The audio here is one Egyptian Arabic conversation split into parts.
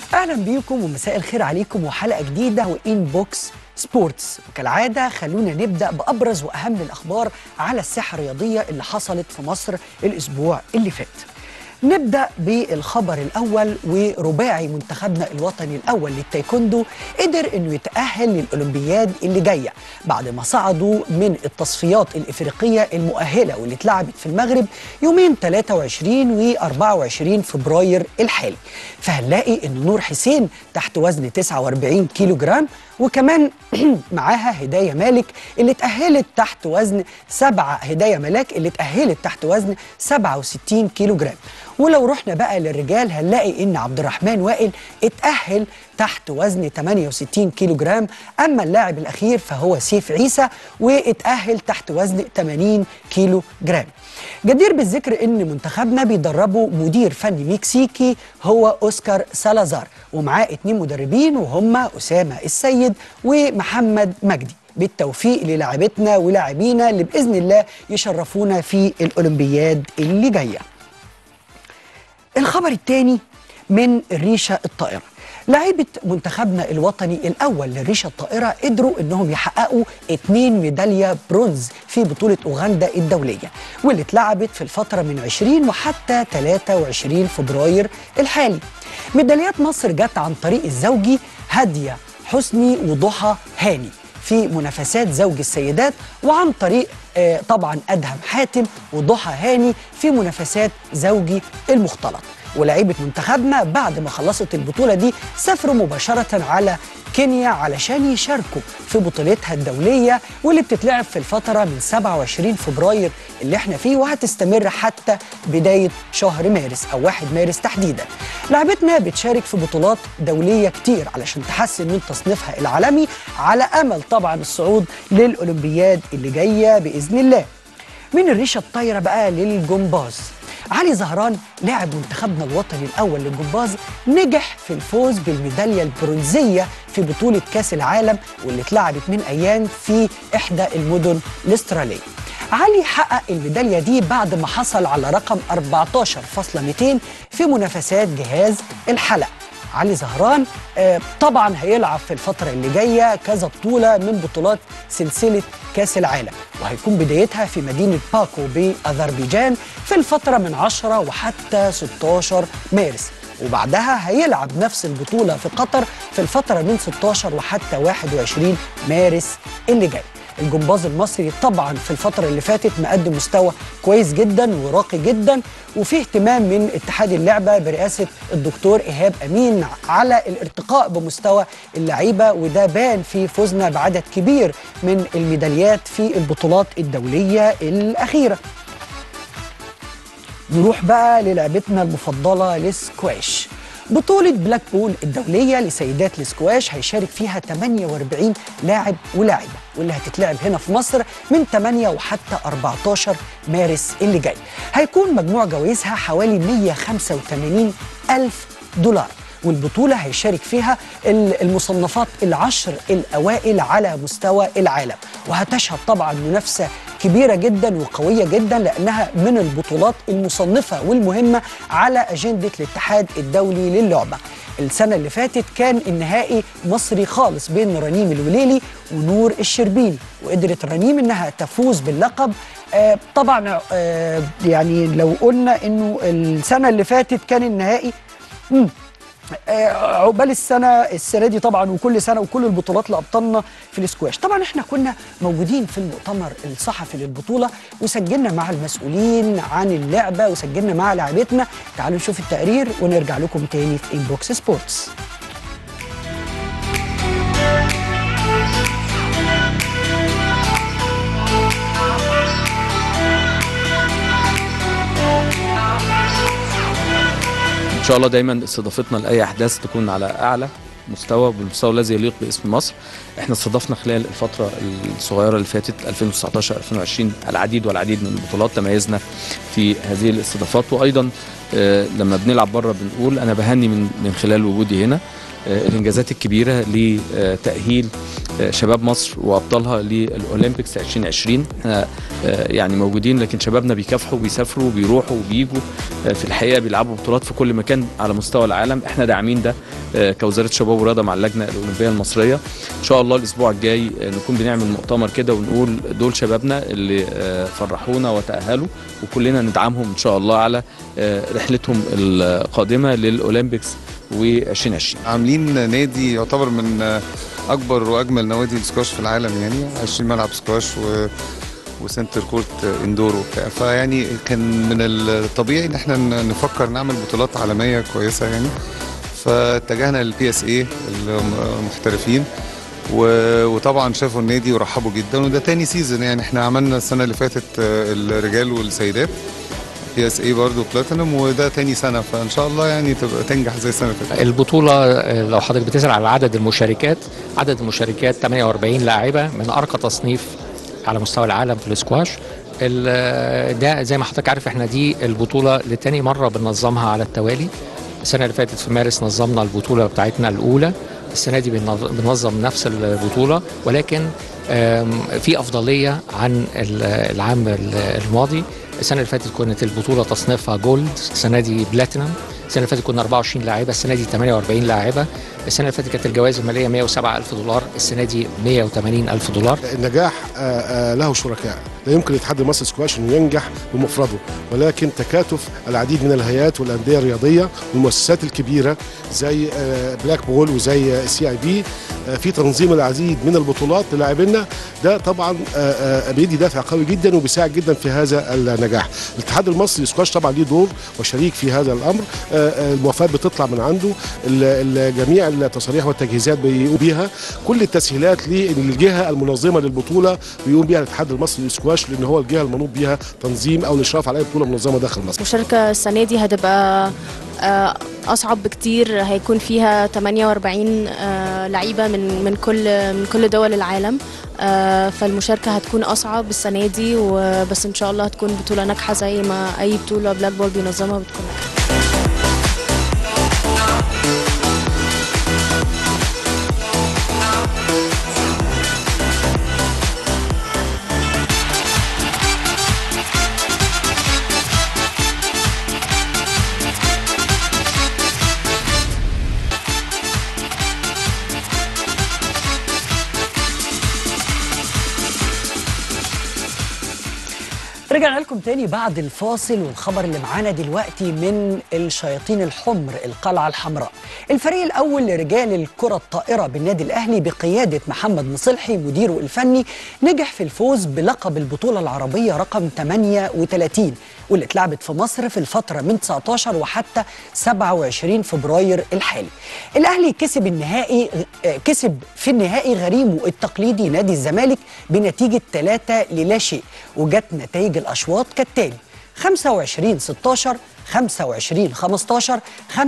اهلا بيكم ومساء الخير عليكم وحلقه جديده وان بوكس سبورتس وكالعاده خلونا نبدا بابرز واهم الاخبار على الساحه الرياضيه اللي حصلت في مصر الاسبوع اللي فات نبدا بالخبر الاول ورباعي منتخبنا الوطني الاول للتايكوندو قدر انه يتاهل للاولمبياد اللي جايه بعد ما صعدوا من التصفيات الافريقيه المؤهله واللي اتلعبت في المغرب يومين 23 و24 فبراير الحالي فهنلاقي ان نور حسين تحت وزن 49 كيلو جرام وكمان معاها هدايه مالك اللي اتاهلت تحت وزن سبعه هدايه ملاك اللي اتاهلت تحت وزن 67 كيلو جرام ولو رحنا بقى للرجال هنلاقي ان عبد الرحمن وائل اتاهل تحت وزن 68 كيلو جرام اما اللاعب الاخير فهو سيف عيسى واتاهل تحت وزن 80 كيلو جرام جدير بالذكر ان منتخبنا بيدربه مدير فني مكسيكي هو اوسكار سالازار ومعاه اتنين مدربين وهم اسامه السيد ومحمد مجدي بالتوفيق للاعبتنا ولاعبينا اللي باذن الله يشرفونا في الاولمبياد اللي جايه الخبر الثاني من الريشه الطائره لاعيبه منتخبنا الوطني الاول للريشه الطائره قدروا انهم يحققوا اتنين ميداليه برونز في بطوله اوغندا الدوليه واللي اتلعبت في الفتره من 20 وحتى 23 فبراير الحالي ميداليات مصر جت عن طريق الزوجي هاديه حسني وضحى هاني في منافسات زوج السيدات وعن طريق آه طبعا ادهم حاتم وضحى هاني في منافسات زوجي المختلط ولاعيبه منتخبنا بعد ما خلصت البطوله دي سافروا مباشره على كينيا علشان يشاركوا في بطولتها الدوليه واللي بتتلعب في الفتره من 27 فبراير اللي احنا فيه وهتستمر حتى بدايه شهر مارس او 1 مارس تحديدا. لعبتنا بتشارك في بطولات دوليه كتير علشان تحسن من تصنيفها العالمي على امل طبعا الصعود للاولمبياد اللي جايه باذن الله. من الريشه الطايره بقى للجمباز علي زهران لاعب منتخبنا الوطني الاول للجمباز نجح في الفوز بالميداليه البرونزيه في بطوله كاس العالم واللي اتلعبت من ايام في احدى المدن الاستراليه. علي حقق الميداليه دي بعد ما حصل على رقم 14.200 في منافسات جهاز الحلق. علي زهران آه طبعا هيلعب في الفترة اللي جاية كذا بطولة من بطولات سلسلة كاس العالم وهيكون بدايتها في مدينة باكو بأذربيجان في الفترة من 10 وحتى 16 مارس وبعدها هيلعب نفس البطولة في قطر في الفترة من 16 وحتى 21 مارس اللي جاي الجمباز المصري طبعا في الفترة اللي فاتت مقدم مستوى كويس جدا وراقي جدا وفي اهتمام من اتحاد اللعبة برئاسة الدكتور إيهاب أمين على الارتقاء بمستوى اللعيبة وده بان في فوزنا بعدد كبير من الميداليات في البطولات الدولية الأخيرة نروح بقى للعبتنا المفضلة السكواش بطولة بلاك بول الدولية لسيدات السكواش هيشارك فيها 48 لاعب ولاعبة واللي هتتلعب هنا في مصر من 8 وحتى 14 مارس اللي جاي هيكون مجموع جوائزها حوالي 185 ألف دولار والبطولة هيشارك فيها المصنفات العشر الأوائل على مستوى العالم وهتشهد طبعا منافسة كبيرة جدا وقوية جدا لأنها من البطولات المصنفة والمهمة على أجندة الاتحاد الدولي للعبة السنة اللي فاتت كان النهائي مصري خالص بين رنيم الوليلي ونور الشربيني وقدرت رنيم انها تفوز باللقب آه طبعا آه يعني لو قلنا انه السنة اللي فاتت كان النهائي مم عقبال السنه السنه دي طبعا وكل سنه وكل البطولات لابطالنا في الاسكواش طبعا احنا كنا موجودين في المؤتمر الصحفي للبطوله وسجلنا مع المسؤولين عن اللعبه وسجلنا مع لاعبتنا تعالوا نشوف التقرير ونرجع لكم تاني في انبوكس سبورتس ان شاء الله دايما استضافتنا لاي احداث تكون على اعلى مستوى بالمستوى الذي يليق باسم مصر احنا استضفنا خلال الفتره الصغيره اللي فاتت 2019 2020 العديد والعديد من البطولات تميزنا في هذه الاستضافات وايضا آه لما بنلعب بره بنقول انا بهني من من خلال وجودي هنا آه الانجازات الكبيره لتاهيل آه، شباب مصر وابطالها للاولمبيكس 2020 احنا آه، يعني موجودين لكن شبابنا بيكافحوا بيسافروا بيروحوا وبيجوا آه، في الحقيقه بيلعبوا بطولات في كل مكان على مستوى العالم احنا داعمين ده آه، كوزاره شباب ورياضه مع اللجنه الاولمبيه المصريه ان شاء الله الاسبوع الجاي آه، نكون بنعمل مؤتمر كده ونقول دول شبابنا اللي آه، فرحونا وتاهلوا وكلنا ندعمهم ان شاء الله على آه، رحلتهم القادمه للاولمبيكس و2020 عاملين نادي يعتبر من اكبر واجمل نوادي السكواش في العالم يعني 20 ملعب سكواش و وسنتر كورت اندور وبتاع فيعني كان من الطبيعي ان احنا ن- نفكر نعمل بطولات عالميه كويسه يعني فاتجهنا للبي اس اي المحترفين و- وطبعا شافوا النادي ورحبوا جدا وده تاني سيزون يعني احنا عملنا السنه اللي فاتت آه، الرجال والسيدات بي اس اي برضه بلاتينوم وده تاني سنه فان شاء الله يعني تبقى تنجح زي السنه اللي فاتت البطولة آه، لو حضرتك بتسأل على عدد المشاركات عدد المشاركات 48 لاعبة من أرقى تصنيف على مستوى العالم في الاسكواش ال- ده زي ما حضرتك عارف احنا دي البطولة لتاني مرة بننظمها على التوالي السنة اللي فاتت في مارس نظمنا البطولة بتاعتنا الأولى السنة دي بننظ- بننظم نفس البطولة ولكن آم، في أفضلية عن ال- العام ال- الماضي السنة اللي فاتت كانت البطولة تصنيفها جولد السنة دي بلاتينم السنة اللي فاتت كنا 24 لاعبة السنة دي 48 لاعبة السنة اللي فاتت كانت الجوائز المالية 107 ألف دولار السنة دي 180 ألف دولار النجاح آه، آه، له شركاء لا يمكن لاتحاد المصري سكواش انه ينجح بمفرده ولكن تكاتف العديد من الهيئات والانديه الرياضيه والمؤسسات الكبيره زي آه، بلاك بول وزي سي اي بي في تنظيم العديد من البطولات للاعبينا ده طبعا آه، آه، بيدي دافع قوي جدا وبيساعد جدا في هذا النجاح الاتحاد المصري للسكواش طبعا ليه دور وشريك في هذا الامر آه، آه، الموافقات بتطلع من عنده ال- ال- جميع التصاريح والتجهيزات بيقوم بيها كل التسهيلات للجهه المنظمه للبطوله بيقوم بيها الاتحاد المصري للسكواش لان هو الجهه المنوط بيها تنظيم او الاشراف على اي بطوله منظمه داخل مصر المشاركة السنة دي هتبقى آه، أصعب بكتير هيكون فيها 48 آه، لعيبة من من كل من كل دول العالم آه، فالمشاركة هتكون أصعب السنة دي وبس إن شاء الله هتكون بطولة ناجحة زي ما أي بطولة بلاك بول بينظمها بتكون ناجحة رجعنا لكم تاني بعد الفاصل والخبر اللي معانا دلوقتي من الشياطين الحمر القلعة الحمراء الفريق الأول لرجال الكرة الطائرة بالنادي الأهلي بقيادة محمد مصلحي مديره الفني نجح في الفوز بلقب البطولة العربية رقم 38 واللي اتلعبت في مصر في الفترة من 19 وحتى 27 فبراير الحالي الأهلي كسب النهائي آه، كسب في النهائي غريمه التقليدي نادي الزمالك بنتيجة 3 للا شيء وجت نتائج الأشواط كالتالي 25 16 25 15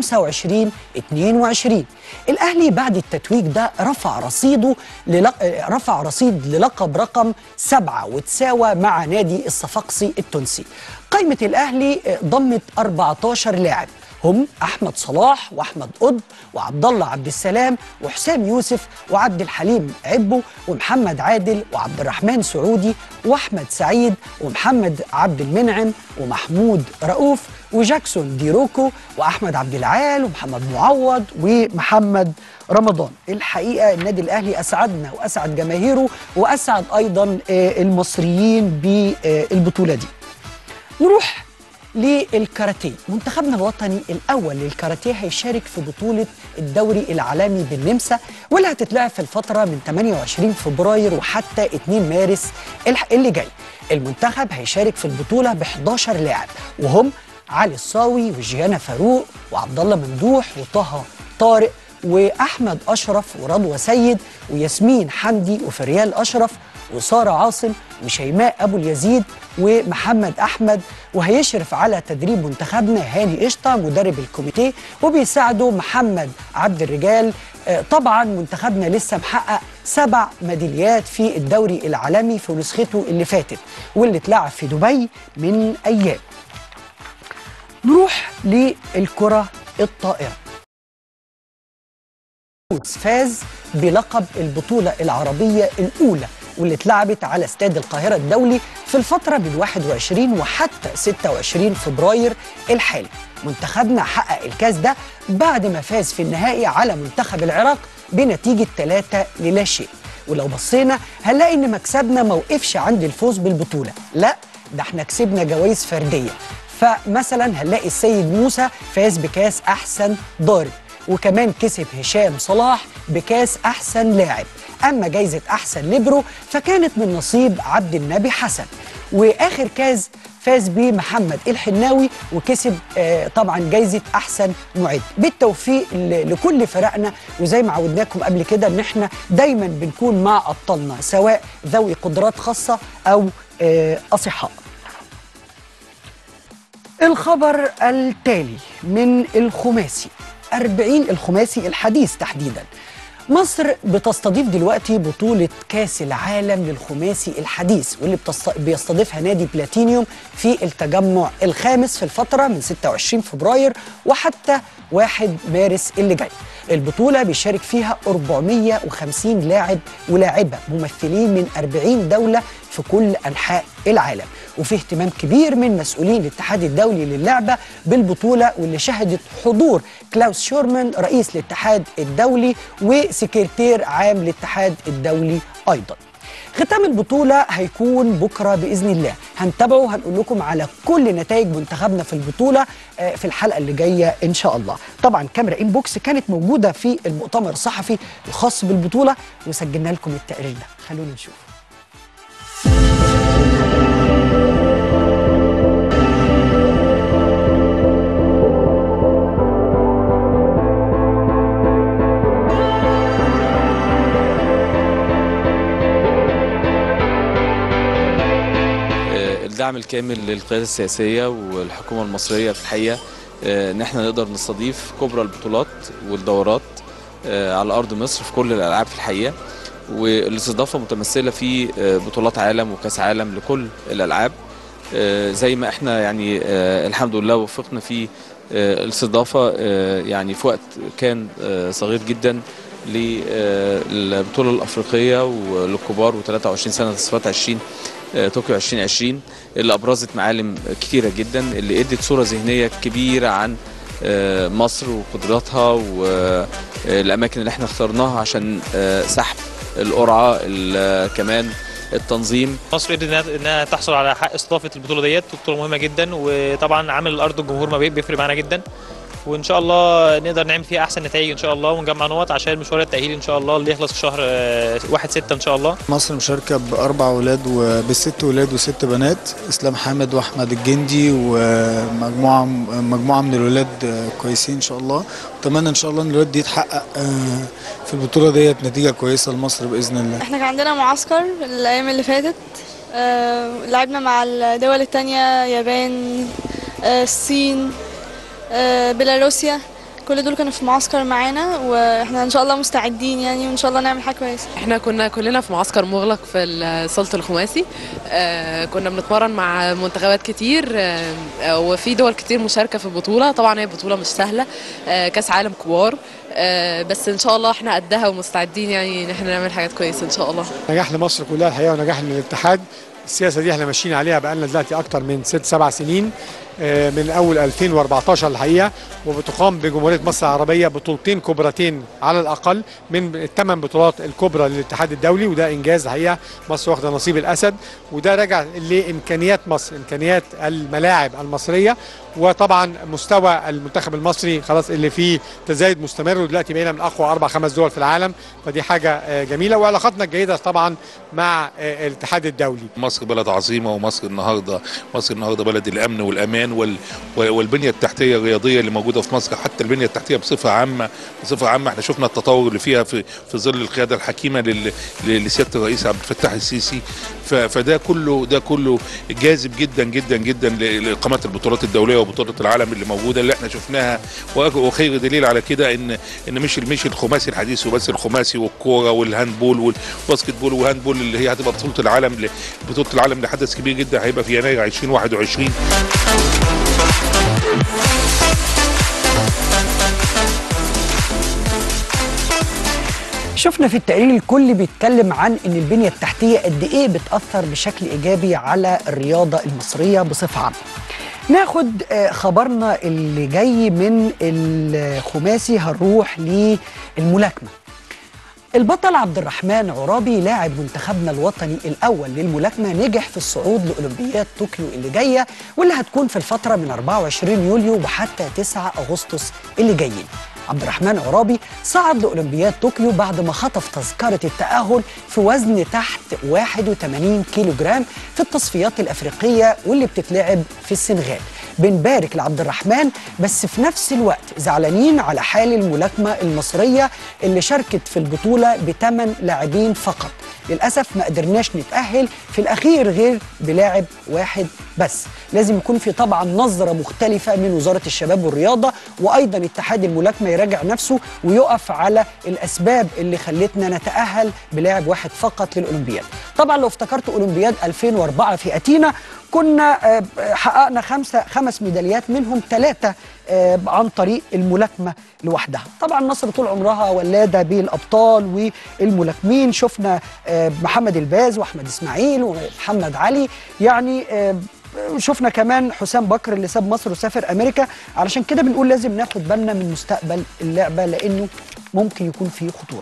25 22 الاهلي بعد التتويج ده رفع رصيده للق... رفع رصيد للقب رقم سبعة وتساوى مع نادي الصفاقسي التونسي قائمة الاهلي ضمت 14 لاعب هم احمد صلاح واحمد قطب وعبد الله عبد السلام وحسام يوسف وعبد الحليم عبو ومحمد عادل وعبد الرحمن سعودي واحمد سعيد ومحمد عبد المنعم ومحمود رؤوف وجاكسون ديروكو واحمد عبد العال ومحمد معوض ومحمد رمضان الحقيقه النادي الاهلي اسعدنا واسعد جماهيره واسعد ايضا آه، المصريين بالبطوله دي نروح للكاراتيه منتخبنا الوطني الاول للكاراتيه هيشارك في بطوله الدوري العالمي بالنمسا واللي هتتلعب في الفتره من 28 فبراير وحتى 2 مارس الح- اللي جاي المنتخب هيشارك في البطوله ب 11 لاعب وهم علي الصاوي وجيانا فاروق وعبد الله ممدوح وطه طارق واحمد اشرف ورضوى سيد وياسمين حمدي وفريال اشرف وساره عاصم وشيماء ابو اليزيد ومحمد احمد وهيشرف على تدريب منتخبنا هاني قشطه مدرب الكوميتيه وبيساعده محمد عبد الرجال آه، طبعا منتخبنا لسه محقق سبع ميداليات في الدوري العالمي في نسخته اللي فاتت واللي اتلعب في دبي من ايام نروح للكره الطائره فاز بلقب البطولة العربية الأولى واللي اتلعبت على استاد القاهرة الدولي في الفترة من 21 وحتى 26 فبراير الحالي منتخبنا حقق الكاس ده بعد ما فاز في النهائي على منتخب العراق بنتيجة 3 للا شيء ولو بصينا هنلاقي ان مكسبنا ما وقفش عند الفوز بالبطولة لا ده احنا كسبنا جوائز فردية فمثلا هنلاقي السيد موسى فاز بكاس احسن ضارب وكمان كسب هشام صلاح بكاس احسن لاعب اما جايزه احسن ليبرو فكانت من نصيب عبد النبي حسن واخر كاس فاز بيه محمد الحناوي وكسب آه طبعا جايزه احسن معد بالتوفيق ل- لكل فرقنا وزي ما عودناكم قبل كده ان احنا دايما بنكون مع ابطالنا سواء ذوي قدرات خاصه او آه اصحاء الخبر التالي من الخماسي 40 الخماسي الحديث تحديدا مصر بتستضيف دلوقتي بطولة كأس العالم للخماسي الحديث واللي بتص- بيستضيفها نادي بلاتينيوم في التجمع الخامس في الفترة من 26 فبراير وحتى 1 مارس اللي جاي البطولة بيشارك فيها 450 لاعب ولاعبة ممثلين من 40 دولة في كل أنحاء العالم وفي اهتمام كبير من مسؤولين الاتحاد الدولي للعبة بالبطولة واللي شهدت حضور كلاوس شورمان رئيس الاتحاد الدولي وسكرتير عام الاتحاد الدولي أيضاً ختام البطولة هيكون بكرة بإذن الله هنتابعه وهنقول لكم على كل نتائج منتخبنا في البطولة آه، في الحلقة اللي جاية إن شاء الله طبعا كاميرا إنبوكس كانت موجودة في المؤتمر الصحفي الخاص بالبطولة وسجلنا لكم التقرير ده خلونا نشوف آه، الدعم الكامل للقيادة السياسية والحكومة المصرية في الحقيقة آه، ان احنا نقدر نستضيف كبرى البطولات والدورات آه، على ارض مصر في كل الالعاب في الحقيقة والاستضافة متمثلة في آه، بطولات عالم وكاس عالم لكل الالعاب آه، زي ما احنا يعني آه، الحمد لله وفقنا في آه، الاستضافة آه، يعني في وقت كان آه، صغير جدا للبطولة الأفريقية وللكبار و23 سنة تصفيات 20 آه، طوكيو 2020 اللي أبرزت معالم كتيرة جدا اللي ادت صورة ذهنية كبيرة عن آه، مصر وقدراتها والأماكن اللي احنا اخترناها عشان آه، سحب القرعة ال- كمان التنظيم مصر قدرت انها انها تحصل على حق استضافه البطوله ديت بطوله مهمه جدا وطبعا عامل الارض الجمهور ما بي- بيفرق معانا جدا وان شاء الله نقدر نعمل فيها احسن نتائج ان شاء الله ونجمع نقط عشان مشوار التاهيل ان شاء الله اللي يخلص في شهر 1 6 ان شاء الله مصر مشاركة بأربع أولاد وبست أولاد وست بنات إسلام حامد وأحمد الجندي ومجموعة مجموعة من الولاد كويسين إن شاء الله أتمنى إن شاء الله إن الولاد دي تحقق آه، في البطولة ديت نتيجة كويسة لمصر بإذن الله احنا كان عندنا معسكر الايام اللي فاتت آه، لعبنا مع الدول التانية يابان آه، الصين آه، بيلاروسيا كل دول كانوا في معسكر معانا واحنا ان شاء الله مستعدين يعني وان شاء الله نعمل حاجه كويسه احنا كنا كلنا في معسكر مغلق في الصالة الخماسي آه كنا بنتمرن مع منتخبات كتير آه آه، وفي دول كتير مشاركة في البطولة طبعا هي بطولة مش سهلة آه كاس عالم كبار آه بس ان شاء الله احنا قدها ومستعدين يعني ان احنا نعمل حاجات كويسة ان شاء الله نجاح لمصر كلها الحقيقه ونجاح للاتحاد السياسه دي احنا ماشيين عليها بقالنا دلوقتي اكتر من ست سبع سنين آه، من اول 2014 الحقيقه وبتقام بجمهوريه مصر العربيه بطولتين كبرتين على الاقل من الثمان بطولات الكبرى للاتحاد الدولي وده انجاز الحقيقه مصر واخده نصيب الاسد وده راجع لامكانيات مصر امكانيات الملاعب المصريه وطبعا مستوى المنتخب المصري خلاص اللي فيه تزايد مستمر ودلوقتي بقينا من اقوى اربع خمس دول في العالم فدي حاجه آه، جميله وعلاقاتنا الجيده طبعا مع آه، الاتحاد الدولي مصر بلد عظيمه ومصر النهارده مصر النهارده بلد الامن والامان وال والبنيه التحتيه الرياضيه اللي موجوده في مصر حتى البنيه التحتيه بصفه عامه بصفه عامه احنا شفنا التطور اللي فيها في في ظل القياده الحكيمه لل- ل- لسياده الرئيس عبد الفتاح السيسي ف- فده كله ده كله جاذب جدا جدا جدا ل- لاقامه البطولات الدوليه وبطوله العالم اللي موجوده اللي احنا شفناها وأك- وخير دليل على كده ان ان مش مش الخماسي الحديث وبس الخماسي والكوره والهاندبول والباسكت بول والهاندبول اللي هي هتبقى بطوله العالم ل- بطوله العالم لحدث كبير جدا هيبقى في يناير 2021 شفنا في التقرير الكل بيتكلم عن ان البنيه التحتيه قد ايه بتاثر بشكل ايجابي على الرياضه المصريه بصفه عامه. ناخد آه، خبرنا اللي جاي من الخماسي هنروح للملاكمه. البطل عبد الرحمن عرابي لاعب منتخبنا الوطني الاول للملاكمه نجح في الصعود لاولمبياد طوكيو اللي جايه واللي هتكون في الفتره من 24 يوليو وحتى 9 اغسطس اللي جايين. عبد الرحمن عرابي صعد لاولمبياد طوكيو بعد ما خطف تذكره التاهل في وزن تحت 81 كيلو جرام في التصفيات الافريقيه واللي بتتلعب في السنغال. بنبارك لعبد الرحمن بس في نفس الوقت زعلانين على حال الملاكمه المصريه اللي شاركت في البطوله بثمان لاعبين فقط للاسف ما قدرناش نتاهل في الاخير غير بلاعب واحد بس لازم يكون في طبعا نظره مختلفه من وزاره الشباب والرياضه وايضا اتحاد الملاكمه يراجع نفسه ويقف على الاسباب اللي خلتنا نتاهل بلاعب واحد فقط للاولمبياد طبعا لو افتكرت اولمبياد 2004 في اتينا كنا آه، حققنا خمسه خمس ميداليات منهم ثلاثه عن طريق الملاكمه لوحدها طبعا مصر طول عمرها ولاده بالابطال والملاكمين شفنا آه، محمد الباز واحمد اسماعيل ومحمد علي يعني آه، شفنا كمان حسام بكر اللي ساب مصر وسافر امريكا علشان كده بنقول لازم ناخد بالنا من مستقبل اللعبه لانه ممكن يكون فيه خطوره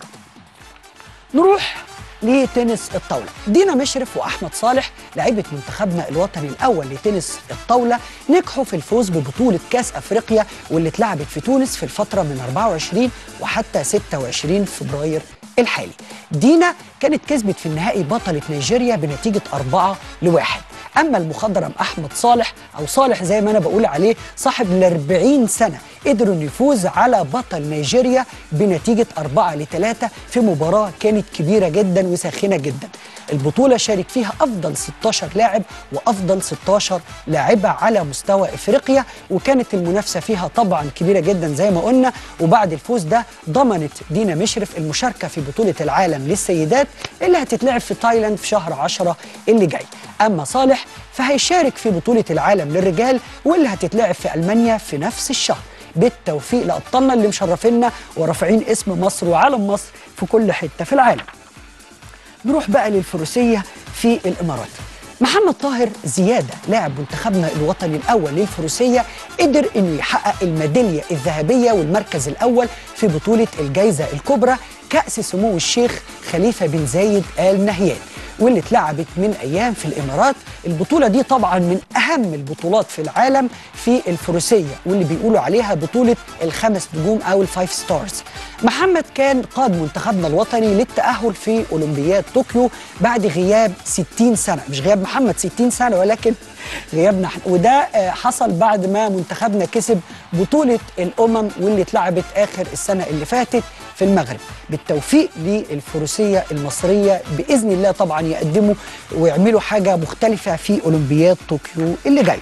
نروح لتنس الطاولة دينا مشرف وأحمد صالح لاعيبة منتخبنا الوطني الأول لتنس الطاولة نجحوا في الفوز ببطولة كاس أفريقيا واللي اتلعبت في تونس في الفترة من 24 وحتى 26 فبراير الحالي دينا كانت كسبت في النهائي بطلة نيجيريا بنتيجة 4 لواحد اما المخضرم احمد صالح او صالح زي ما انا بقول عليه صاحب ال 40 سنه قدروا انه يفوز على بطل نيجيريا بنتيجه 4 ل 3 في مباراه كانت كبيره جدا وساخنه جدا البطوله شارك فيها افضل 16 لاعب وافضل 16 لاعبه على مستوى افريقيا وكانت المنافسه فيها طبعا كبيره جدا زي ما قلنا وبعد الفوز ده ضمنت دينا مشرف المشاركه في بطوله العالم للسيدات اللي هتتلعب في تايلاند في شهر 10 اللي جاي اما صالح فهيشارك في بطوله العالم للرجال واللي هتتلعب في المانيا في نفس الشهر بالتوفيق لابطالنا اللي مشرفينا ورافعين اسم مصر وعلم مصر في كل حته في العالم نروح بقى للفروسيه في الامارات محمد طاهر زياده لاعب منتخبنا الوطني الاول للفروسيه قدر انه يحقق الميداليه الذهبيه والمركز الاول في بطوله الجائزه الكبرى كاس سمو الشيخ خليفه بن زايد ال نهيان واللي اتلعبت من ايام في الامارات البطوله دي طبعا من اهم البطولات في العالم في الفروسيه واللي بيقولوا عليها بطوله الخمس نجوم او الفايف ستارز محمد كان قاد منتخبنا الوطني للتاهل في اولمبياد طوكيو بعد غياب 60 سنه مش غياب محمد 60 سنه ولكن غيابنا احنا وده آه، حصل بعد ما منتخبنا كسب بطوله الامم واللي اتلعبت اخر السنه اللي فاتت في المغرب بالتوفيق للفروسيه المصريه باذن الله طبعا يقدموا ويعملوا حاجه مختلفه في اولمبياد طوكيو اللي جاي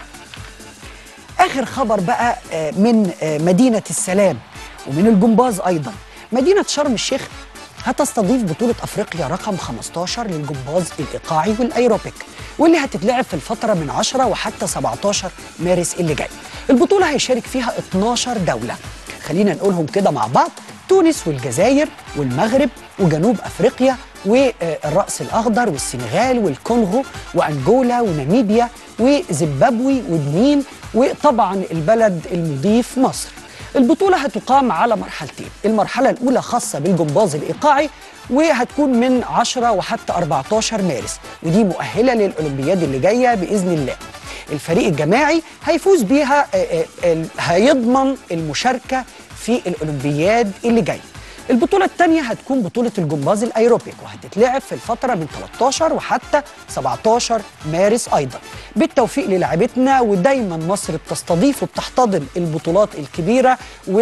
اخر خبر بقى آه، من آه، مدينه السلام ومن الجمباز ايضا مدينه شرم الشيخ هتستضيف بطولة أفريقيا رقم 15 للجمباز الإيقاعي والأيروبيك واللي هتتلعب في الفترة من 10 وحتى 17 مارس اللي جاي البطولة هيشارك فيها 12 دولة خلينا نقولهم كده مع بعض تونس والجزائر والمغرب وجنوب أفريقيا والرأس الأخضر والسنغال والكونغو وأنجولا وناميبيا وزيمبابوي وبنين وطبعا البلد المضيف مصر البطولة هتقام على مرحلتين المرحلة الأولى خاصة بالجمباز الإيقاعي وهتكون من 10 وحتى 14 مارس ودي مؤهلة للأولمبياد اللي جاية بإذن الله الفريق الجماعي هيفوز بيها آه، آه، آه، هيضمن المشاركة في الأولمبياد اللي جاي البطولة الثانية هتكون بطولة الجمباز الأيروبيك وهتتلعب في الفترة من 13 وحتى 17 مارس أيضا بالتوفيق للاعبتنا ودايما مصر بتستضيف وبتحتضن البطولات الكبيرة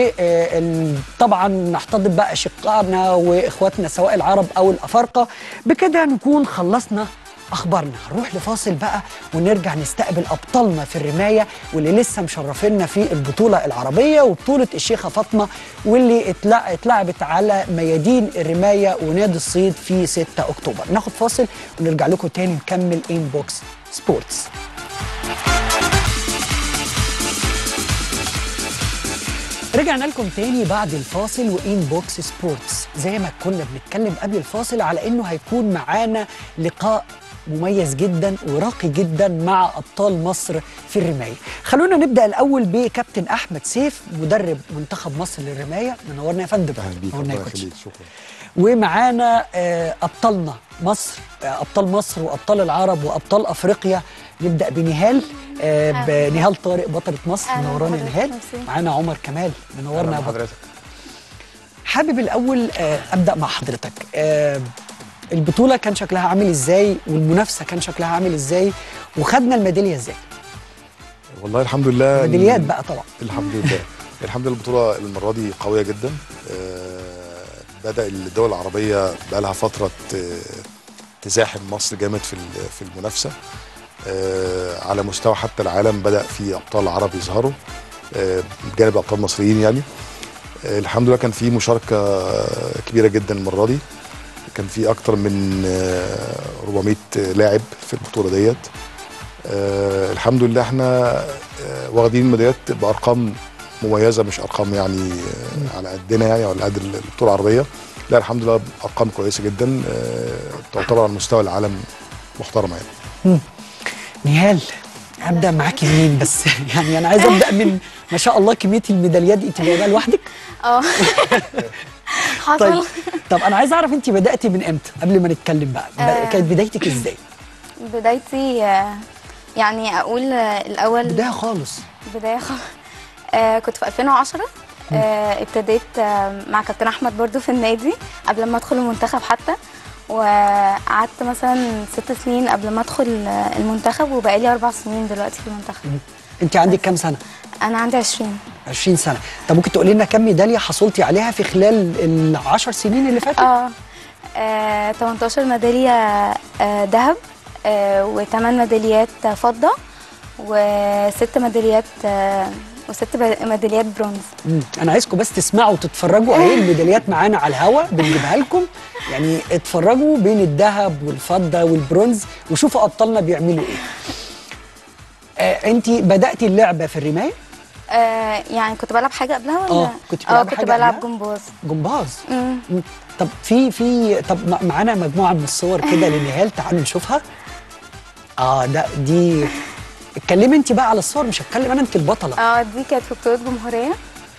وطبعا نحتضن بقى أشقائنا وإخواتنا سواء العرب أو الأفارقة بكده نكون خلصنا اخبارنا هنروح لفاصل بقى ونرجع نستقبل ابطالنا في الرمايه واللي لسه مشرفينا في البطوله العربيه وبطوله الشيخه فاطمه واللي اتلع- اتلعبت على ميادين الرمايه ونادي الصيد في 6 اكتوبر ناخد فاصل ونرجع لكم تاني نكمل انبوكس سبورتس رجعنا لكم تاني بعد الفاصل وإن بوكس سبورتس زي ما كنا بنتكلم قبل الفاصل على إنه هيكون معانا لقاء مميز جدا وراقي جدا مع أبطال مصر في الرماية خلونا نبدأ الأول بكابتن أحمد سيف مدرب منتخب مصر للرماية منورنا يا فندم منورنا يا كوتش شكرا ومعانا آه، ابطالنا مصر آه، ابطال مصر وابطال العرب وابطال افريقيا نبدا بنهال آه، بنهال طارق بطله مصر أهلا منورانا يا بحضرتك، نهال ميرسي. معانا عمر كمال منورنا يا بطل حضرتك حابب الاول آه، ابدا مع حضرتك آه، البطوله كان شكلها عامل ازاي والمنافسه كان شكلها عامل ازاي وخدنا الميداليه ازاي والله الحمد لله ميداليات بقى طبعا الحمد لله الحمد لله البطوله المره دي قويه جدا آه، بدا الدول العربيه بقى لها فتره ت- تزاحم مصر جامد في ال- في المنافسه آه، على مستوى حتى العالم بدا في ابطال عرب يظهروا آه، بجانب ابطال مصريين يعني آه، الحمد لله كان في مشاركه كبيره جدا المره دي كان في اكتر من آه، 400 لاعب في البطوله ديت آه الحمد لله احنا آه واخدين الميداليات بارقام مميزه مش ارقام يعني آه على قدنا يعني او على قد البطوله العربيه لا الحمد لله ارقام كويسه جدا آه تعتبر على مستوى العالم محترمه يعني مم. نهال ابدا معاكي منين بس يعني انا عايز ابدا من ما شاء الله كميه الميداليات دي انت جايباها لوحدك اه حصل طيب طب انا عايز اعرف انت بداتي من امتى قبل ما نتكلم بقى ب- آه. كانت بدايتك ازاي بدايتي آه، يعني اقول آه، الاول بدايه خالص بدايه خالص آه كنت في 2010 آه ابتديت آه مع كابتن احمد برضو في النادي قبل ما ادخل المنتخب حتى وقعدت مثلا ست سنين قبل ما ادخل آه، المنتخب وبقالي اربع سنين دلوقتي في المنتخب انت عندك كام سنه انا عندي 20 20 سنه طب ممكن تقولي لنا كام ميداليه حصلتي عليها في خلال العشر سنين اللي فاتوا اه آه، 18 ميداليه آه، ذهب آه و8 ميداليات فضه وست ميداليات آه وست ب- ميداليات برونز مم. انا عايزكم بس تسمعوا وتتفرجوا اهي الميداليات معانا على الهوا بنجيبها لكم يعني اتفرجوا بين الذهب والفضه والبرونز وشوفوا ابطالنا بيعملوا ايه آه انت بداتي اللعبه في الرمايه آه يعني كنت بلعب حاجه قبلها ولا اه كنت اه بتلعبي كنت حاجة بلعب قبلها؟ جمباز جمباز مم. مم. طب في في طب م- معانا مجموعه من الصور كده لنهال تعالوا نشوفها اه ده دي اتكلمي انت بقى على الصور مش هتكلم انا انت البطله اه دي كانت في بطوله جمهوريه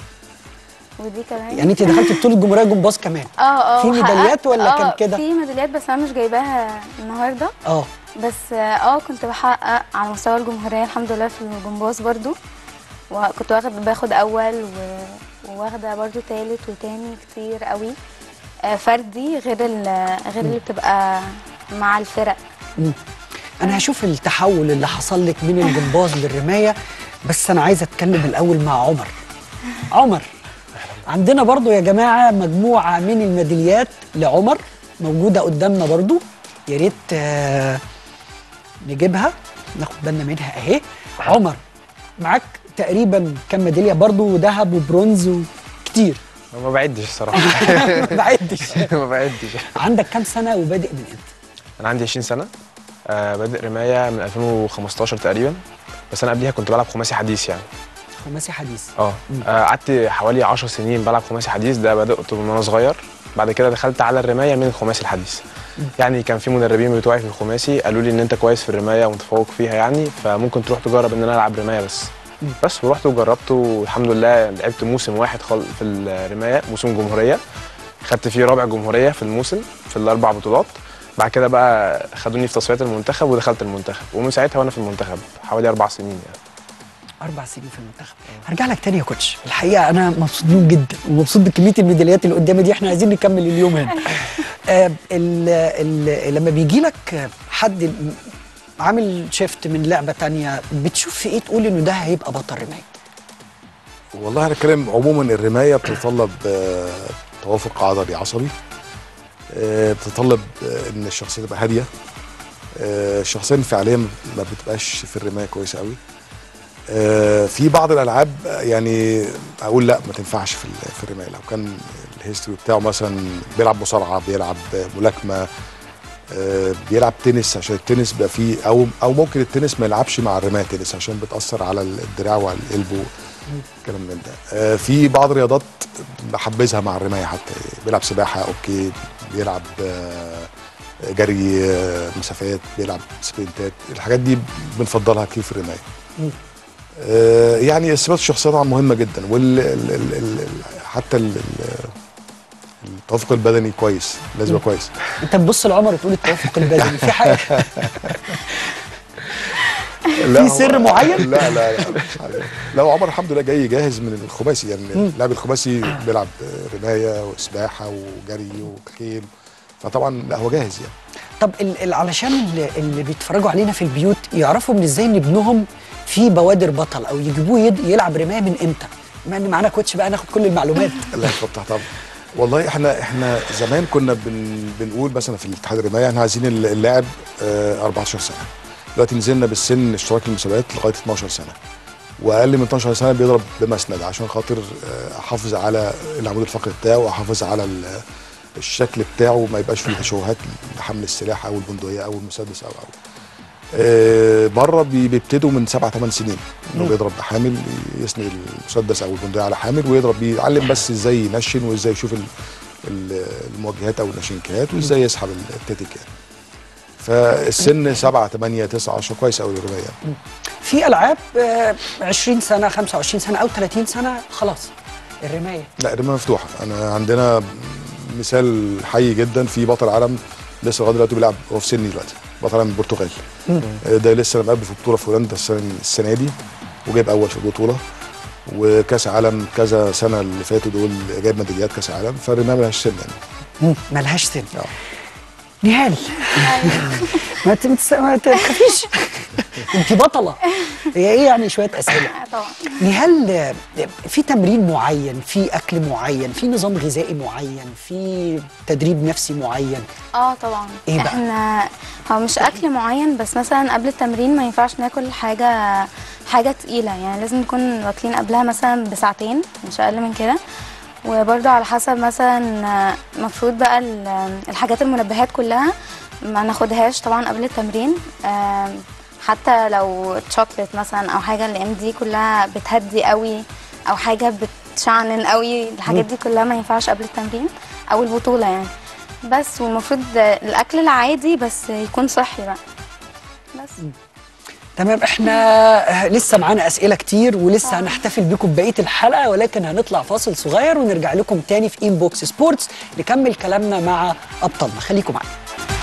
ودي كمان يعني انت دخلتي بطوله جمهوريه جمباز كمان اه اه في وحققت- ميداليات ولا آه، كان كده؟ في ميداليات بس انا مش جايباها النهارده اه بس اه كنت بحقق على مستوى الجمهوريه الحمد لله في الجمباز برضو وكنت واخد باخد اول و... وواخده برضو تالت وتاني كتير قوي آه فردي غير ال... غير اللي بتبقى مع الفرق مم. انا هشوف التحول اللي حصل لك من الجمباز للرمايه بس انا عايز اتكلم الاول مع عمر عمر عندنا برضو يا جماعه مجموعه من الميداليات لعمر موجوده قدامنا برضو يا ريت آه، نجيبها ناخد بالنا منها اهي عمر معاك تقريبا كام ميداليه برضو ذهب وبرونز وكتير ما بعدش الصراحه ما بعدش ما بعدش عندك كام سنه وبادئ من امتى انا عندي 20 سنه آه بادئ رمايه من 2015 تقريبا بس انا قبليها كنت بلعب خماسي حديث يعني خماسي حديث اه آه، قعدت حوالي 10 سنين بلعب خماسي حديث ده بدأت من وانا صغير بعد كده دخلت على الرمايه من الخماسي الحديث يعني كان في مدربين بتوعي في الخماسي قالوا لي ان انت كويس في الرمايه ومتفوق فيها يعني فممكن تروح تجرب ان انا العب رمايه بس بس ورحت وجربت والحمد لله لعبت موسم واحد خال في الرمايه موسم جمهوريه خدت فيه رابع جمهوريه في الموسم في الاربع بطولات بعد كده بقى خدوني في تصفيات المنتخب ودخلت المنتخب ومن ساعتها وانا في المنتخب حوالي اربع سنين يعني اربع سنين في المنتخب هرجع لك تاني يا كوتش الحقيقه انا مبسوط جدا ومبسوط بكميه الميداليات اللي قدامي دي احنا عايزين نكمل اليوم هنا آه ال ال لما بيجي لك حد م- عامل شيفت من لعبه تانية بتشوف في ايه تقول انه ده هيبقى بطل رمايه والله هنتكلم عموما الرمايه بتتطلب آه، توافق عضلي عصبي آه، بتتطلب آه، ان الشخصيه تبقى هاديه آه، الشخصيه الانفعاليه ما بتبقاش في الرمايه كويسه قوي آه، في بعض الالعاب آه، يعني اقول لا ما تنفعش في ال- في الرمايه لو كان الهيستوري بتاعه مثلا بيلعب مصارعه بيلعب ملاكمه آه، بيلعب تنس عشان التنس بيبقى فيه او او ممكن التنس ما يلعبش مع الرمايه تنس عشان بتاثر على الدراع وعلى القلب كلام من ده آه، في بعض الرياضات بحبذها مع الرمايه حتى بيلعب سباحه اوكي بيلعب آه، جري آه، مسافات بيلعب سبرنتات الحاجات دي بنفضلها كتير في الرمايه مم. آه، يعني اثبات الشخصيه طبعا مهمه جدا وال ال- ال- ال- ال- حتى ال- ال- التوافق البدني كويس لازم يبقى كويس انت تبص لعمر وتقول التوافق البدني في حاجه لا في هو- سر معين؟ لا لا لا مش عارف. لا هو عمر الحمد لله جاي جاهز من الخماسي يعني مم. اللاعب الخماسي بيلعب رمايه وسباحه وجري وخيل فطبعا لا هو جاهز يعني طب ال- ال- علشان اللي, اللي بيتفرجوا علينا في البيوت يعرفوا من ازاي ان ابنهم في بوادر بطل او يجيبوه يد- يلعب رمايه من امتى بما ان معانا كوتش بقى ناخد كل المعلومات الله يفتح طبعا والله احنا احنا زمان كنا بن بنقول مثلا في الاتحاد الرمايه احنا عايزين اللاعب آه 14 سنه دلوقتي نزلنا بالسن اشتراك المسابقات لغايه 12 سنه واقل من 12 سنه بيضرب بمسند عشان خاطر آه، احافظ على العمود الفقري بتاعه واحافظ على ال- الشكل بتاعه ما يبقاش فيه تشوهات لحمل السلاح او البندقيه او المسدس او او آه، بره بي- بيبتدوا من سبع ثمان سنين انه مم. بيضرب بحامل يسند المسدس او البندقيه على حامل ويضرب بيه يتعلم بس ازاي ينشن وازاي يشوف ال- ال- الموجهات او النشنكات وازاي يسحب التتكات فالسن 7 8 9 10 كويس قوي للرمايه في العاب آه، 20 سنه 25 سنه او 30 سنه خلاص الرمايه لا الرمايه مفتوحه انا عندنا مثال حي جدا في بطل عالم لسه لغايه دلوقتي بيلعب هو في سني دلوقتي بطل عالم من البرتغال مم. ده لسه انا مقابله في بطوله في هولندا السنه السنه دي وجايب اول في البطوله وكاس عالم كذا سنه اللي فاتوا دول جايب ميداليات كاس عالم فالرمايه ملهاش سن يعني مم، ملهاش سن نهال ما ت- ما تس- ما تخافيش انت بطله هي ايه يعني شويه اسئله طبعا نهال آه، في تمرين معين في اكل معين في نظام غذائي معين في تدريب نفسي معين اه طبعا إيه بقى؟ احنا هو مش اكل معين بس مثلا قبل التمرين ما ينفعش ناكل حاجه حاجه تقيله يعني لازم نكون واكلين قبلها مثلا بساعتين مش اقل من كده وبرضه على حسب مثلا آه، المفروض بقى ال- الحاجات المنبهات كلها ما ناخدهاش طبعا قبل التمرين آم، حتى لو تشوكلت مثلا او حاجه الايام دي كلها بتهدي قوي او حاجه بتشعنن قوي الحاجات دي كلها ما ينفعش قبل التمرين او البطوله يعني بس والمفروض الاكل العادي بس يكون صحي بقى بس تمام احنا آه، لسه معانا اسئله كتير ولسه هنحتفل بيكم ببقيه الحلقه ولكن هنطلع فاصل صغير ونرجع لكم تاني في ان بوكس سبورتس نكمل كلامنا مع ابطالنا خليكم معانا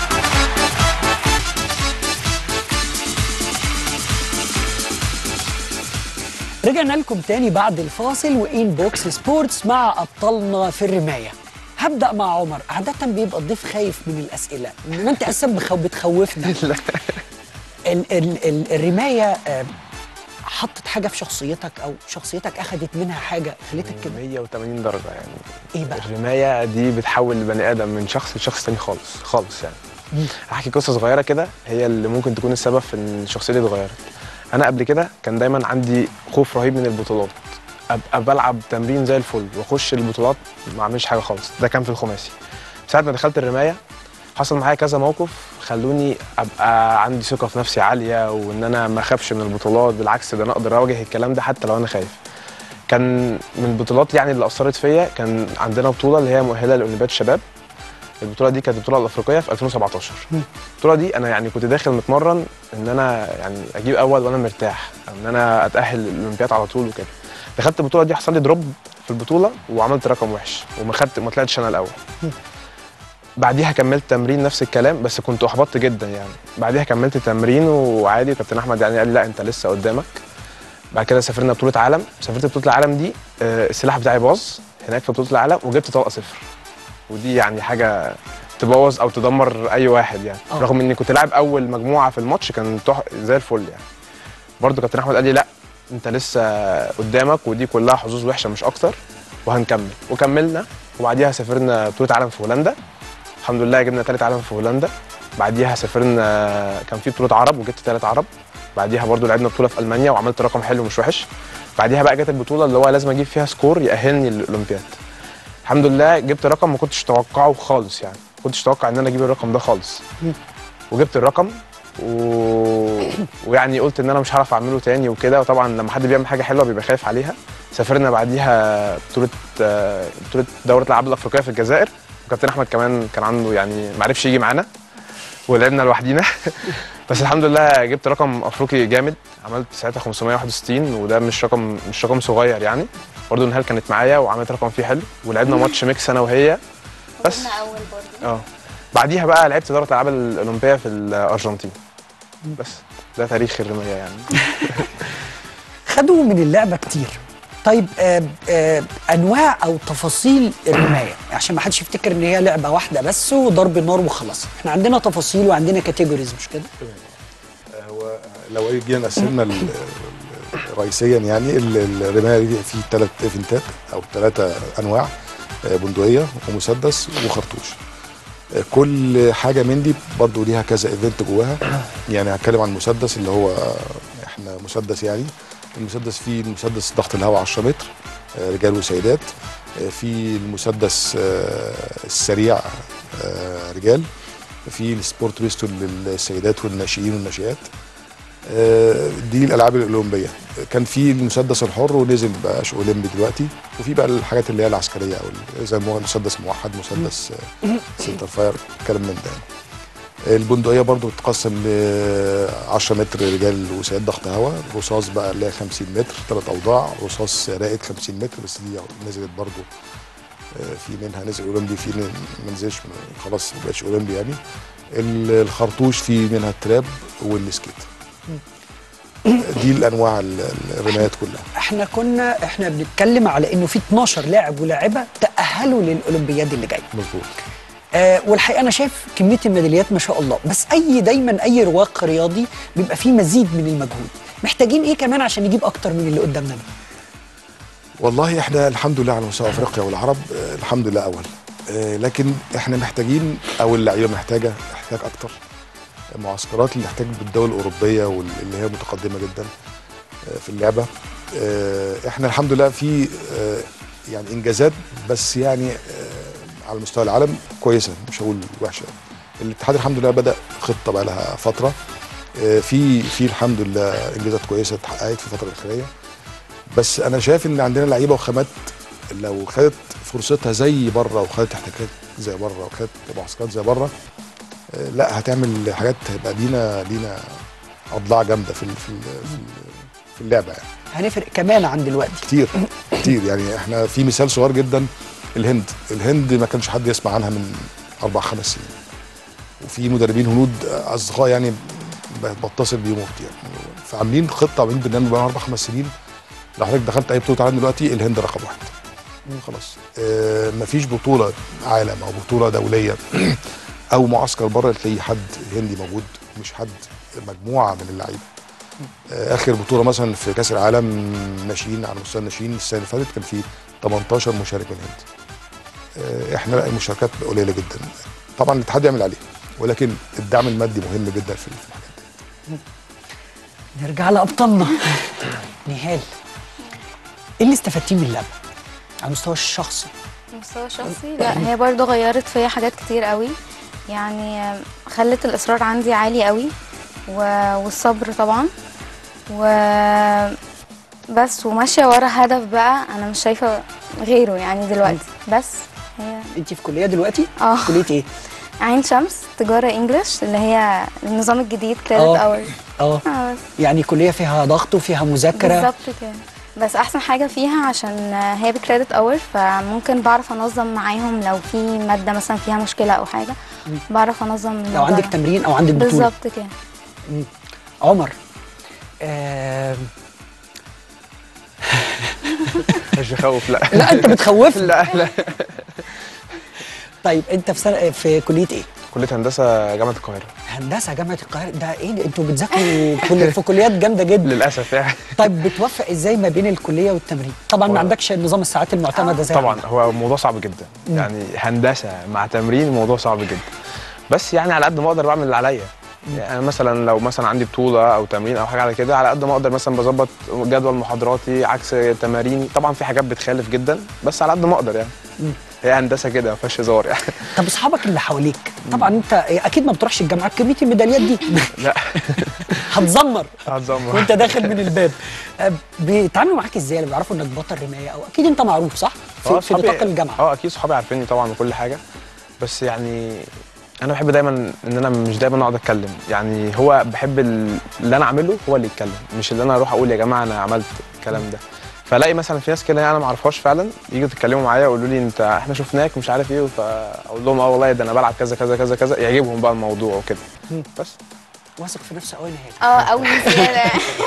رجعنا لكم تاني بعد الفاصل وان بوكس سبورتس مع ابطالنا في الرمايه هبدا مع عمر عاده بيبقى الضيف خايف من الاسئله انما انت اساسا بخو بتخوفنا ال ال ال الرمايه آه، حطت حاجه في شخصيتك او شخصيتك اخذت منها حاجه خلتك كده 180 درجه يعني ايه بقى الرمايه دي بتحول البني ادم من شخص لشخص تاني خالص خالص يعني مم. احكي قصه صغيره كده هي اللي ممكن تكون السبب في ان شخصيتي اتغيرت انا قبل كده كان دايما عندي خوف رهيب من البطولات ابقى بلعب تمرين زي الفل واخش البطولات ما اعملش حاجه خالص ده كان في الخماسي ساعه ما دخلت الرمايه حصل معايا كذا موقف خلوني ابقى عندي ثقه في نفسي عاليه وان انا ما اخافش من البطولات بالعكس ده انا اقدر اواجه الكلام ده حتى لو انا خايف كان من البطولات يعني اللي اثرت فيا كان عندنا بطوله اللي هي مؤهله لاولمبياد الشباب البطوله دي كانت البطوله الافريقيه في 2017 البطوله دي انا يعني كنت داخل متمرن ان انا يعني اجيب اول وانا مرتاح ان انا اتاهل للاولمبياد على طول وكده دخلت البطوله دي حصل لي دروب في البطوله وعملت رقم وحش وما خدت ما طلعتش انا الاول بعديها كملت تمرين نفس الكلام بس كنت احبطت جدا يعني بعديها كملت تمرين وعادي كابتن احمد يعني قال لي لا انت لسه قدامك بعد كده سافرنا بطوله عالم سافرت بطوله العالم دي آه، السلاح بتاعي باظ هناك في بطوله العالم وجبت طلقه صفر ودي يعني حاجه تبوظ او تدمر اي واحد يعني آه. رغم اني كنت لاعب اول مجموعه في الماتش كان تح... زي الفل يعني برضه كابتن احمد قال لي لا انت لسه قدامك ودي كلها حظوظ وحشه مش اكتر وهنكمل وكملنا وبعديها سافرنا بطوله عالم في هولندا الحمد لله جبنا ثالث عالم في هولندا بعديها سافرنا كان في بطوله عرب وجبت ثالث عرب بعديها برضو لعبنا بطوله في المانيا وعملت رقم حلو مش وحش بعديها بقى جت البطوله اللي هو لازم اجيب فيها سكور يأهلني للاولمبياد الحمد لله جبت رقم ما كنتش اتوقعه خالص يعني ما كنتش اتوقع ان انا اجيب الرقم ده خالص وجبت الرقم و... ويعني قلت ان انا مش هعرف اعمله تاني وكده وطبعا لما حد بيعمل حاجه حلوه بيبقى خايف عليها سافرنا بعديها بطوله آه، بطوله دوره الالعاب الافريقيه في الجزائر وكابتن احمد كمان كان عنده يعني ما عرفش يجي معانا ولعبنا لوحدينا بس الحمد لله جبت رقم افريقي جامد عملت ساعتها 561 وده مش رقم مش رقم صغير يعني برضه نهال كانت معايا وعملت رقم فيه حلو ولعبنا ماتش ميكس انا وهي بس اول برضه اه بعديها بقى لعبت دوره الالعاب الاولمبيه في الارجنتين بس ده تاريخ الرمايه يعني خدوا من اللعبه كتير طيب آه آه انواع او تفاصيل الرمايه عشان ما حدش يفتكر ان هي لعبه واحده بس وضرب النار وخلاص احنا عندنا تفاصيل وعندنا كاتيجوريز مش كده هو لو جينا قسمنا ال- رئيسيا يعني ال- الرمايه دي في ثلاث ايفنتات او ثلاثه انواع آه، بندقيه ومسدس وخرطوش آه، كل حاجه من دي برضو ليها كذا ايفنت جواها يعني هتكلم عن المسدس اللي هو آه، احنا مسدس يعني المسدس فيه المسدس ضغط الهواء 10 متر آه، رجال وسيدات آه، في المسدس آه، السريع آه، رجال في السبورت بيستول للسيدات والناشئين والناشئات آه، دي الالعاب الاولمبيه كان في المسدس الحر ونزل بقاش اولمبي دلوقتي وفي بقى الحاجات اللي هي العسكريه او ال- زي ما هو مسدس موحد مسدس آه، سنتر فاير كلام من ده يعني. البندقيه برضو بتتقسم ل 10 متر رجال وسيدات ضغط هواء رصاص بقى اللي هي 50 متر ثلاث اوضاع رصاص رائد 50 متر بس دي نزلت برضو آه، في منها نزل اولمبي في ن- ما نزلش من- خلاص ما بقاش اولمبي يعني ال- الخرطوش في منها التراب والسكيت دي الانواع ال- ال- الرمايات كلها احنا كنا احنا بنتكلم على انه في 12 لاعب ولاعبه تاهلوا للاولمبياد اللي جايه مظبوط آه والحقيقه انا شايف كميه الميداليات ما شاء الله بس اي دايما اي رواق رياضي بيبقى فيه مزيد من المجهود محتاجين ايه كمان عشان نجيب اكتر من اللي قدامنا ده والله احنا الحمد لله على مستوى افريقيا والعرب آه، الحمد لله اول آه، لكن احنا محتاجين او اللعيبه محتاجه محتاج اكتر معسكرات اللي تحتاج بالدول الاوروبيه واللي هي متقدمه جدا آه، في اللعبه آه، احنا الحمد لله في آه، يعني انجازات بس يعني آه، على مستوى العالم كويسه مش هقول وحشه الاتحاد الحمد لله بدا خطه بقى لها فتره آه، في في الحمد لله انجازات كويسه اتحققت في الفتره الاخيره بس انا شايف ان عندنا لعيبه وخامات لو خدت فرصتها زي بره وخدت احتكاكات زي بره وخدت معسكرات زي بره آه، لا هتعمل حاجات هيبقى لينا لينا اضلاع جامده في ال- في ال- في ال- في اللعبه يعني هنفرق كمان عن دلوقتي كتير كتير يعني احنا في مثال صغير جدا الهند الهند ما كانش حد يسمع عنها من اربع خمس سنين وفي مدربين هنود اصدقاء يعني ب- بتصل بيهم كتير فعاملين خطه عاملين برنامج بقى اربع خمس سنين لو حضرتك دخلت اي بطوله عالم دلوقتي الهند رقم واحد خلاص آه مفيش بطوله عالم او بطوله دوليه او معسكر بره تلاقي حد هندي موجود مش حد مجموعه من اللعيبه آه، اخر بطوله مثلا في كاس العالم ناشئين على مستوى الناشئين السنه اللي فاتت كان في 18 مشارك من الهند آه، احنا لا المشاركات قليله جدا طبعا الاتحاد يعمل عليه ولكن الدعم المادي مهم جدا في الحاجات نرجع لابطالنا نهال ايه اللي استفدتيه من اللعبه على المستوى الشخصي مستوى شخصي لا هي برضو غيرت فيا حاجات كتير قوي يعني خلت الإصرار عندي عالي قوي و... والصبر طبعا و بس وماشية ورا هدف بقى أنا مش شايفة غيره يعني دلوقتي بس هي انت في كليه دلوقتي اه كليه ايه عين شمس تجارة انجلش اللي هي النظام الجديد كريدت اه اور اه اه بس يعني كليه فيها ضغط وفيها مذاكره بالظبط كده بس احسن حاجه فيها عشان هي بكريدت اور فممكن بعرف انظم معاهم لو في ماده مثلا فيها مشكله او حاجه مم. بعرف انظم لو الموضوع عندك ده. تمرين او عندك بطوله بالظبط كده مم. عمر آه مش بخوف لا لا انت بتخوفني لا لا طيب انت في سنه في كليه ايه كليه هندسه جامعه القاهره هندسه جامعه القاهره ده ايه ده انتوا بتذاكروا كل في كليات جامده جدا للاسف يعني طيب بتوفق ازاي ما بين الكليه والتمرين طبعا ما هو- عندكش نظام الساعات المعتمده زي طبعا عندنا. هو الموضوع صعب جدا مم. يعني هندسه مع تمرين الموضوع صعب جدا بس يعني على قد ما اقدر بعمل اللي عليا يعني أنا مثلا لو مثلا عندي بطوله او تمرين او حاجه على كده على قد ما اقدر مثلا بظبط جدول محاضراتي عكس تماريني طبعا في حاجات بتخالف جدا بس على قد ما اقدر يعني هي هندسه كده ما فيهاش هزار يعني طب اصحابك اللي حواليك طبعا انت اكيد ما بتروحش الجامعات كميه الميداليات دي لا هتزمر هتزمر وانت داخل من الباب أه، بيتعاملوا معاك ازاي اللي بيعرفوا انك بطل رمايه او اكيد انت معروف صح في, في صحابي- نطاق الجامعه اه اكيد صحابي عارفيني طبعا وكل حاجه بس يعني انا بحب دايما ان انا مش دايما اقعد اتكلم يعني هو بحب ال- اللي انا اعمله هو اللي يتكلم مش اللي انا اروح اقول يا جماعه انا عملت الكلام ده فلاقي مثلا في ناس كده انا ما اعرفهاش فعلا يجوا يتكلموا معايا يقولوا لي انت احنا شفناك مش عارف ايه فاقول لهم اه والله ده انا بلعب كذا كذا كذا كذا يعجبهم بقى الموضوع وكده بس واثق في نفسه قوي نهائي اه قوي زياده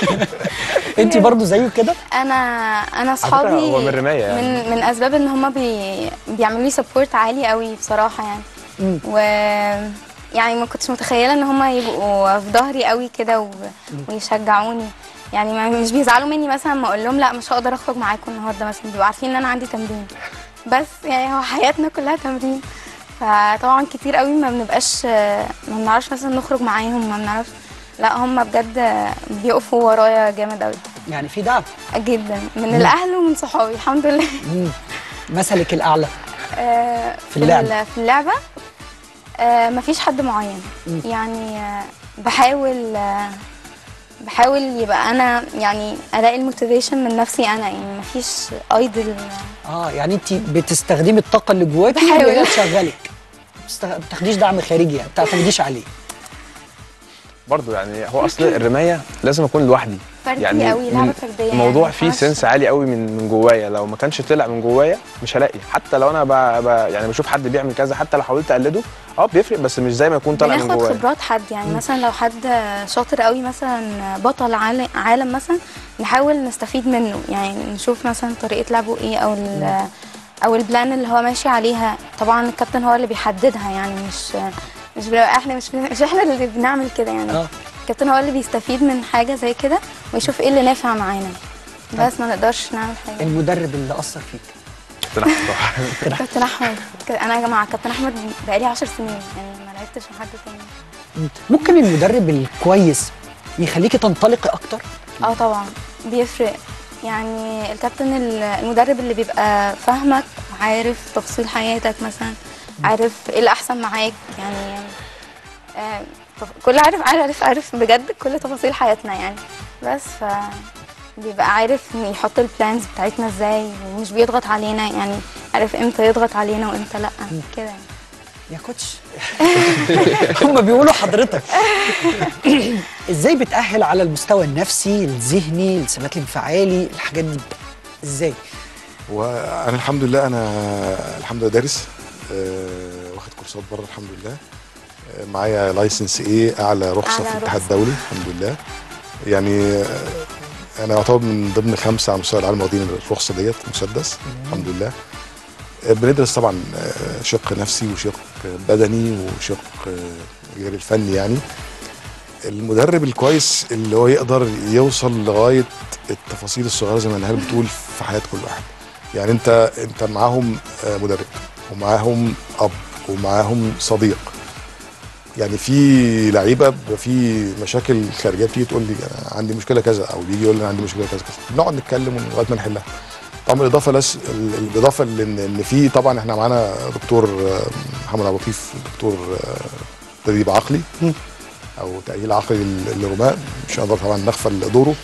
انت برضو زيه كده انا انا فكرة اصحابي هو من رماية يعني. من من اسباب ان هم بي بيعملوا لي سبورت عالي قوي بصراحه يعني مم. و يعني ما كنتش متخيله ان هم يبقوا في ظهري قوي كده و... ويشجعوني يعني ما مش بيزعلوا مني مثلا ما اقول لهم لا مش هقدر اخرج معاكم النهارده مثلا بيبقوا عارفين ان انا عندي تمرين بس يعني هو حياتنا كلها تمرين فطبعا كتير قوي ما بنبقاش ما بنعرفش مثلا نخرج معاهم ما بنعرفش لا هم بجد بيقفوا ورايا جامد قوي يعني في دعم جدا من مم. الاهل ومن صحابي الحمد لله مم. مثلك الاعلى آه، في اللعب. ال- في اللعبه آه، مفيش حد معين مم. يعني آه، بحاول آه، بحاول يبقى انا يعني الاقي الموتيفيشن من نفسي انا يعني مفيش ايدل اه يعني انت بتستخدمي الطاقه اللي جواكي بحاول. اللي هي تشغلك ما بتاخديش دعم خارجي يعني ما بتعتمديش عليه برضو يعني هو اصل الرمايه لازم اكون لوحدي فردي يعني قوي، لعبة من- فردية يعني الموضوع ما فيه ينفعش. سنس عالي قوي من من جوايا لو ما كانش طلع من جوايا مش هلاقي حتى لو انا ب... ب... يعني بشوف حد بيعمل كذا حتى لو حاولت اقلده اه بيفرق بس مش زي ما يكون طالع من بناخد جوايا خبرات حد يعني مثلا لو حد شاطر قوي مثلا بطل عال- عالم مثلا نحاول نستفيد منه يعني نشوف مثلا طريقه لعبه ايه او ال- او البلان اللي هو ماشي عليها طبعا الكابتن هو اللي بيحددها يعني مش مش بنبقى احنا مش مش احنا اللي بنعمل كده يعني اه الكابتن هو اللي بيستفيد من حاجه زي كده ويشوف ايه اللي نافع معانا بس ما نقدرش نعمل حاجه المدرب اللي اثر فيك كابتن احمد ك- انا يا جماعه كابتن احمد بقالي 10 سنين يعني ما لعبتش مع حد تاني مم. ممكن المدرب الكويس يخليكي تنطلقي اكتر اه طبعا بيفرق يعني الكابتن ال- المدرب اللي بيبقى فاهمك وعارف تفاصيل حياتك مثلا عارف ايه الاحسن معاك يعني آه، تف- كل عارف عارف عارف بجد كل تفاصيل حياتنا يعني بس ف بيبقى عارف إن يحط البلانز بتاعتنا ازاي ومش بيضغط علينا يعني عارف امتى يضغط علينا وامتى لا كده يعني. يا كوتش هم بيقولوا حضرتك ازاي بتأهل على المستوى النفسي الذهني الثبات الانفعالي الحاجات دي ازاي وانا الحمد لله انا الحمد لله دارس آه، واخد كورسات بره الحمد لله آه، معايا لايسنس ايه اعلى رخصه أعلى في الاتحاد رخصة. الدولي الحمد لله يعني آه، انا اعتبر من ضمن خمسه على مستوى العالم واخدين الرخصه ديت مسدس الحمد لله آه، بندرس طبعا آه، شق نفسي وشق بدني وشق آه، غير الفني يعني المدرب الكويس اللي هو يقدر يوصل لغايه التفاصيل الصغيره زي ما نهال بتقول في حياه كل واحد يعني انت انت معاهم آه، مدرب ومعاهم اب ومعاهم صديق يعني في لعيبه بيبقى في مشاكل خارجيه بتيجي تقول لي انا عندي مشكله كذا او بيجي يقول لي انا عندي مشكله كذا كذا بنقعد نتكلم لغايه ما نحلها طبعا بالاضافه لس بالاضافه لان ان في طبعا احنا معانا دكتور آه، محمد عبد اللطيف دكتور آه، تدريب عقلي او تاهيل عقلي لل- للرماة مش هنقدر طبعا نغفل دوره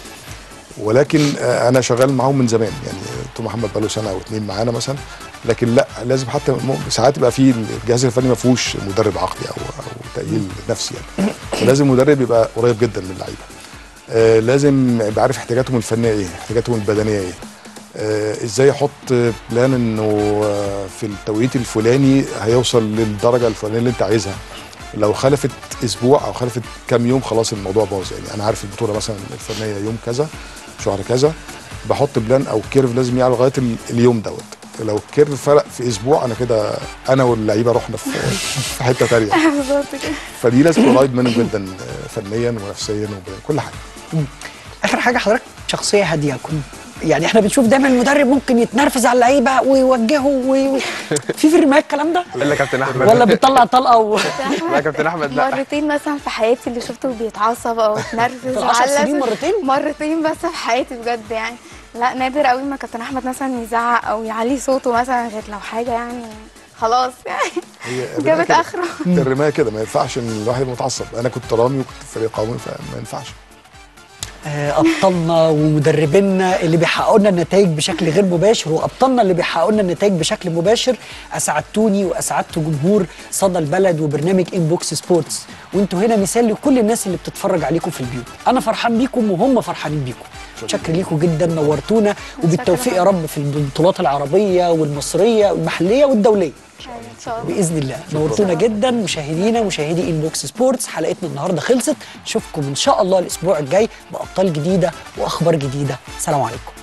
ولكن آه، انا شغال معاهم من زمان يعني دكتور محمد بقاله سنه او اتنين معانا مثلا لكن لا لازم حتى م- ساعات يبقى في الجهاز الفني ما فيهوش مدرب عقلي او او تاهيل نفسي يعني فلازم المدرب يبقى قريب جدا من اللعيبه آه، لازم يبقى عارف احتياجاتهم الفنيه ايه احتياجاتهم البدنيه ايه آه، ازاي يحط بلان انه آه، في التوقيت الفلاني هيوصل للدرجه الفلانيه اللي انت عايزها لو خلفت اسبوع او خلفت كام يوم خلاص الموضوع باظ يعني انا عارف البطوله مثلا الفلانيه يوم كذا شهر كذا بحط بلان او كيرف لازم يعلى لغايه ال- اليوم دوت لو الكيرف فرق في اسبوع انا كده انا واللعيبه رحنا في في حته تانيه بالظبط كده فدي لازم قريب منهم جدا آه، فنيا ونفسيا وكل حاجه اخر حاجه حضرتك شخصيه هاديه كنت يعني احنا بنشوف دايما المدرب ممكن يتنرفز على اللعيبه ويوجهه وي... في في الرماية الكلام ده الا كابتن احمد ولا بيطلع طلقه و... لا كابتن احمد لا مرتين مثلا في حياتي اللي شفته بيتعصب او اتنرفز في العشر وعلى سنين لازم- مرتين؟ مرتين بس في حياتي بجد يعني لا نادر قوي ما كابتن احمد مثلا يزعق او يعلي صوته مثلا غير لو حاجه يعني خلاص يعني هي جابت كده. اخره الرمايه كده ما ينفعش ان الواحد يبقى متعصب انا كنت رامي وكنت في فريق قومي فما ينفعش آه، ابطالنا ومدربينا اللي بيحققوا لنا النتائج بشكل غير مباشر وابطالنا اللي بيحققوا لنا النتائج بشكل مباشر اسعدتوني واسعدت جمهور صدى البلد وبرنامج انبوكس سبورتس وانتوا هنا مثال لكل الناس اللي بتتفرج عليكم في البيوت انا فرحان بيكم وهم فرحانين بيكم شكر ليكم جدا نورتونا وبالتوفيق يا رب في البطولات العربيه والمصريه والمحليه والدوليه ان شاء الله باذن الله نورتونا جدا مشاهدينا مشاهدي انبوكس سبورتس حلقتنا النهارده خلصت نشوفكم ان شاء الله الاسبوع الجاي بابطال جديده واخبار جديده سلام عليكم